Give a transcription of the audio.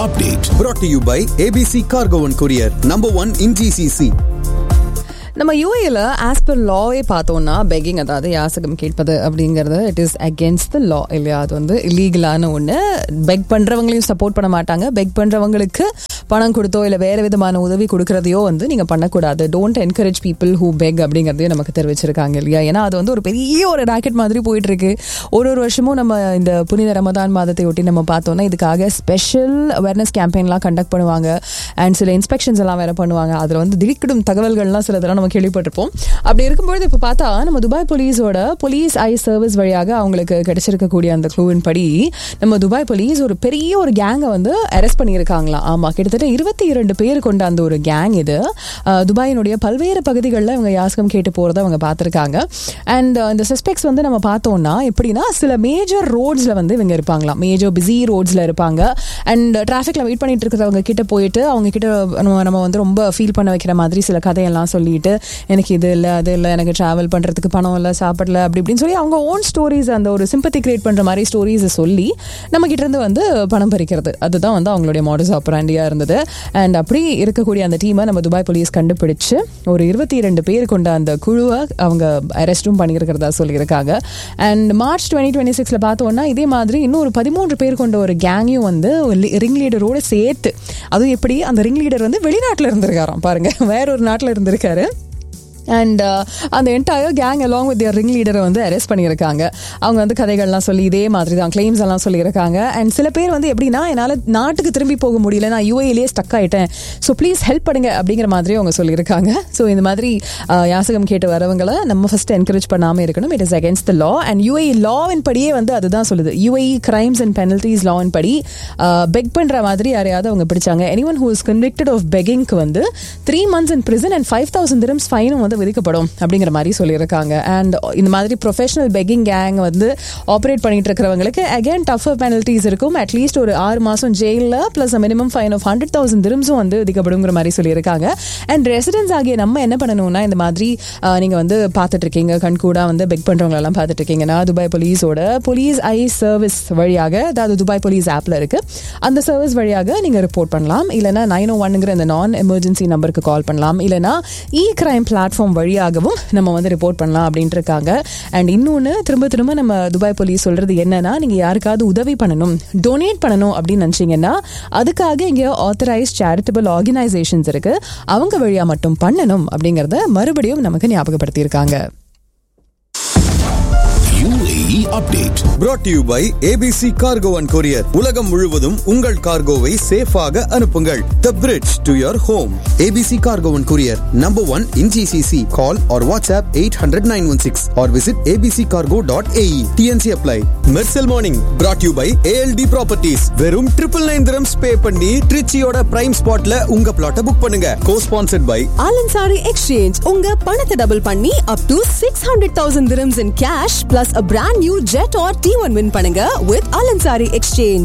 update. brought to you by ABC Cargo and Courier, number one in GCC. நம்ம யூஏல as per லாவே பார்த்தோம்னா begging அதாவது யாசகம் கேட்பது அப்படிங்கிறது it is against the law இல்லையா அது வந்து இல்லீகலான ஒன்று பெக் பண்ணுறவங்களையும் சப்போர்ட் பண்ண மாட்டாங்க பெக் பண்ணுறவங்களுக்கு பணம் கொடுத்தோ இல்லை வேறு விதமான உதவி கொடுக்கறதையோ வந்து நீங்கள் பண்ணக்கூடாது don't encourage people who beg அப்படிங்கிறதையும் நமக்கு தெரிவிச்சிருக்காங்க இல்லையா ஏன்னா அது வந்து ஒரு பெரிய ஒரு ராக்கெட் மாதிரி போயிட்டு இருக்கு ஒரு ஒரு வருஷமும் நம்ம இந்த புனித ரமதான் மாதத்தை ஒட்டி நம்ம பார்த்தோம்னா இதுக்காக ஸ்பெஷல் அவேர்னஸ் கேம்பெயின்லாம் கண்டக்ட் பண்ணுவாங்க அண்ட் சில இன்ஸ்பெக்ஷன்ஸ் எல்லாம் வேற பண்ணுவாங்க அதில் வந்து திடுக்கிடும் தகவல்கள்லாம் சிலதெல்லாம் நம்ம கேள்விப்பட்டிருப்போம் அப்படி இருக்கும்பொழுது இப்போ பார்த்தா நம்ம துபாய் போலீஸோட போலீஸ் ஐ சர்வீஸ் வழியாக அவங்களுக்கு கிடைச்சிருக்கக்கூடிய அந்த க்ளூவின் படி நம்ம துபாய் போலீஸ் ஒரு பெரிய ஒரு கேங்கை வந்து அரெஸ்ட் பண்ணியிருக்காங்களாம் ஆமாம் கிட்டத்தட்ட இருபத்தி இரண்டு பேர் கொண்ட அந்த ஒரு கேங் இது அஹ், துபாயினுடைய பல்வேறு பகுதிகளில் இவங்க யாசகம் கேட்டு போகிறத அவங்க பார்த்துருக்காங்க அண்ட் இந்த சஸ்பெக்ட்ஸ் வந்து நம்ம பார்த்தோம்னா எப்படின்னா சில மேஜர் ரோட்ஸில் வந்து இவங்க இருப்பாங்களாம் மேஜர் பிஸி ரோட்ஸில் இருப்பாங்க அண்ட் டிராஃபிக்கில் வெயிட் பண்ணிட்டு இருக்கிறவங்க கிட்ட போயிட்டு அவங்க கிட்ட நம்ம நம்ம வந்து ரொம்ப ஃபீல் பண்ண வைக்கிற மாதிரி சில கதையெல்லாம் சொல்லிட்டு எனக்கு இது இல்லை அது இல்லை எனக்கு ட்ராவல் பண்ணுறதுக்கு பணம் இல்லை சாப்பிடல அப்படி இப்படின்னு சொல்லி அவங்க ஓன் ஸ்டோரிஸ் அந்த ஒரு சிம்பத்தி கிரியேட் பண்ணுற மாதிரி ஸ்டோரிஸை சொல்லி நம்ம கிட்ட இருந்து வந்து பணம் பறிக்கிறது அதுதான் வந்து அவங்களுடைய மாடல்ஸ் ஆப்பராண்டியாக இருந்தது அண்ட் அப்படி இருக்கக்கூடிய அந்த டீமை நம்ம துபாய் போலீஸ் கண்டுபிடிச்சு ஒரு இருபத்தி இரண்டு பேர் கொண்ட அந்த குழுவை அவங்க அரெஸ்ட்டும் பண்ணியிருக்கிறதா சொல்லியிருக்காங்க அண்ட் மார்ச் டுவெண்ட்டி டுவெண்ட்டி சிக்ஸில் பார்த்தோம்னா இதே மாதிரி இன்னும் ஒரு பதிமூன்று பேர் கொண்ட ஒரு கேங்கையும் வந்து ரிங் லீடரோட சேர்த்து அதுவும் எப்படி அந்த ரிங் லீடர் வந்து வெளிநாட்டில் இருந்திருக்காராம் பாருங்க வேற ஒரு நாட்டில் இருந்திருக்காரு அண்ட் அந்த entire gang along with their ring லீடரை வந்து அரெஸ்ட் பண்ணியிருக்காங்க அவங்க வந்து கதைகள்லாம் சொல்லி இதே மாதிரி தான் கிளைம்ஸ் எல்லாம் சொல்லியிருக்காங்க அண்ட் சில பேர் வந்து எப்படின்னா என்னால் நாட்டுக்கு திரும்பி போக முடியல நான் யூஏலேயே ஸ்டக் ஆயிட்டேன் ஸோ ப்ளீஸ் ஹெல்ப் பண்ணுங்க அப்படிங்கிற மாதிரி அவங்க சொல்லியிருக்காங்க ஸோ இந்த மாதிரி அஹ், யாசகம் கேட்டு வரவங்களை நம்ம ஃபர்ஸ்ட் என்கரேஜ் பண்ணாமல் இருக்கணும் it is against the law and U A லாவின் படியே வந்து அதுதான் சொல்லுது யூஏ கிரைம்ஸ் அண்ட் பெனல்டிஸ் லாவின் படி பெக் பண்ணுற மாதிரி யாரையாவது அவங்க பிடிச்சாங்க any one who is convicted of பெக்கிங்க்கு வந்து three months in prison and five thousand dirhams ஃபைனும் வந்து விதிக்கப்படும் அப்படிங்கிற மாதிரி சொல்லியிருக்காங்க அண்ட் இந்த மாதிரி ப்ரொஃபஷனல் பெக்கிங் கேங் வந்து ஆப்ரேட் பண்ணிட்டு இருக்கிறவங்களுக்கு அகைன் டஃபர் பெனல்ட்டிஸ் இருக்கும் அட்லீஸ்ட் ஒரு ஆறு மாதம் ஜெயிலில் plus minimum fine of hundred thousand திரம்ஸும் வந்து விதிக்கப்படுங்கிற மாதிரி சொல்லியிருக்காங்க அண்ட் ரெசிடென்ஸ் ஆகிய நம்ம என்ன பண்ணணும்னா இந்த மாதிரி ஆஹ், நீங்க வந்து பார்த்துட்டு இருக்கீங்க கண்கூடா வந்து பெக் பண்றவங்களெல்லாம் பார்த்துட்டு இருக்கீங்கன்னா துபாய் போலீஸோட போலீஸ் ஐ சர்வீஸ் வழியாக அதாவது துபாய் போலீஸ் ஆப்ல இருக்கு அந்த சர்வீஸ் வழியாக நீங்க ரிப்போர்ட் பண்ணலாம் இல்லைனா நைன் ஓ ஒன்னுங்கிற இந்த நான் எமர்ஜென்சி நம்பருக்கு கால் பண்ணலாம் இல்லைனா இ கிரைம் பிளாட்ஃபார்ம் வழியாகவும் நம்ம வந்து ரிப்போர்ட் பண்ணலாம் அப்படின்ட்டு இருக்காங்க அண்ட் இன்னொன்று திரும்ப திரும்ப நம்ம துபாய் போலீஸ் சொல்றது என்னன்னா நீங்க யாருக்காவது உதவி பண்ணணும் டொனேட் பண்ணணும் அப்படின்னு நினைச்சீங்கன்னா அதுக்காக இங்க ஆத்தரைஸ் சேரிட்டபிள் ஆர்கனைசேஷன்ஸ் இருக்கு அவங்க வழியா மட்டும் பண்ணணும் அப்படிங்கறத மறுபடியும் நமக்கு ஞாபகப்படுத்தியிருக்காங்க UAE update. brought to you by ABC Cargo and Courier. உலகம் முழுவதும் உங்கள் கார்கோவை சேஃபாக அனுப்புங்கள் The bridge to your home. ABC Cargo and Courier, number one in GCC. Call or WhatsApp 800-916 or visit abccargo.ae. TNC apply. Mersal Morning, brought to you by ALD Properties. வெறும் triple nine dirhams pay பண்ணி ட்ரிச்சியோட prime ஸ்பாட்ல உங்க பிளாட்டை book பண்ணுங்க co-sponsored by ஆலன்சாரி exchange உங்க பணத்தை double பண்ணி up to six hundred thousand dirhams in cash plus a brand new jet R T one win பண்ணுங்க வித் ஆலன்சாரி எக்ஸ்சேஞ்ச்